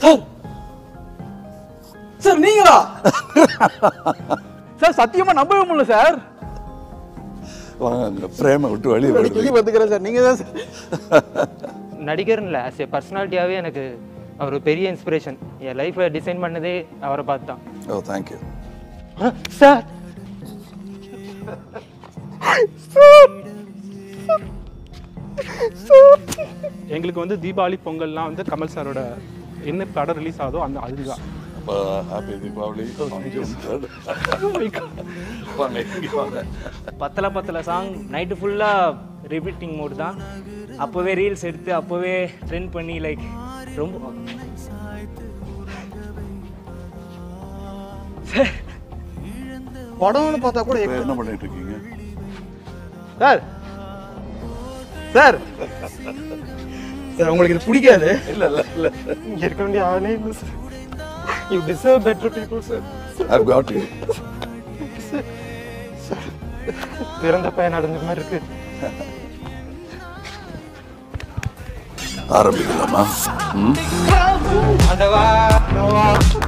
Sir sir நீங்களா sir சத்தியமா நம்பவே முடியல சார் வாங்க அங்கே ஃப்ரேமை விட்டு வெளியே அடிக்கடி வருது பார்த்துக்கிறேன் சார் நீங்க தான் சார் நடிகர்னு இல்லை ஆஸ் ஏ பர்சனாலிட்டியாகவே எனக்கு அவர் ஒரு பெரிய இன்ஸ்பிரேஷன் என் லைஃப்பை டிசைன் பண்ணதே அவரை பார்த்து தான் ஓ தேங்க்யூ சார் எங்களுக்கு வந்து தீபாவளி பொங்கல்லாம் வந்து கமல் சாரோட என்ன படம் ரிலீஸ் ஆகுதோ அந்த அதுதான் அப்போ ஹாப்பி தீபாவளி வாங்க இங்க வாங்க பத்தல பத்தல சாங் நைட்டு ஃபுல்லாக ரிப்பீட்டிங் மோட் தான் அப்போவே ரீல்ஸ் எடுத்து அப்போவே ட்ரெண்ட் பண்ணி லைக் ரொம்ப படம்னு பார்த்தா கூட இப்போ என்ன பண்ணிட்டு இருக்கீங்க சார் சார் சார் உங்களுக்கு இது பிடிக்காது இல்ல இல்ல இல்ல இங்க இருக்க வேண்டிய ஆளே இல்லை sir you deserve better people sir I've got you. பிறந்த பையன் அடைஞ்ச மாதிரி இருக்கு ஆரம்பிக்கலாமா ம் அந்த வா